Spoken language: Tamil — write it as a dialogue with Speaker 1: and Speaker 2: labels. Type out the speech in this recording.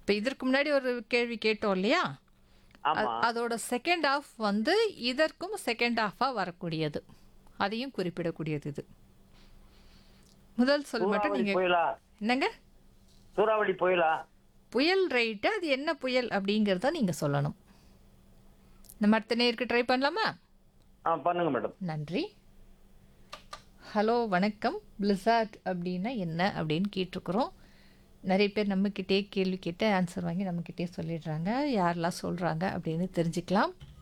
Speaker 1: இப்போ இதற்கு முன்னாடி ஒரு கேள்வி கேட்டோம் இல்லையா
Speaker 2: ஆமா
Speaker 1: அ- அதோட செகண்ட் ஆஃப் வந்து இதற்கும் செகண்ட் ஆஃபாக வரக்கூடியது அதையும் குறிப்பிடக்கூடியது இது முதல் சொல் மட்டும்
Speaker 2: சூறாவளி
Speaker 1: நீங்கள்
Speaker 2: புயலா
Speaker 1: என்னங்க
Speaker 2: சூறாவளி புயலா
Speaker 1: புயல் ரைட்டு அது என்ன புயல் அப்படிங்கிறத நீங்கள் சொல்லணும் நம்ம அடுத்த நேருக்கு ட்ரை பண்ணலாமா
Speaker 2: ஆ பண்ணுங்க மேடம்
Speaker 1: நன்றி ஹலோ வணக்கம் பிளிசார்ட் அப்படின்னா என்ன அப்படின்னு கேட்டிருக்கிறோம் நிறைய பேர் நம்மக்கிட்டே கேள்வி கேட்டு ஆன்சர் வாங்கி நம்மக்கிட்டே சொல்லிடுறாங்க யாரெல்லாம் சொல்கிறாங்க அப்படின்னு தெரிஞ்சுக்கலாம்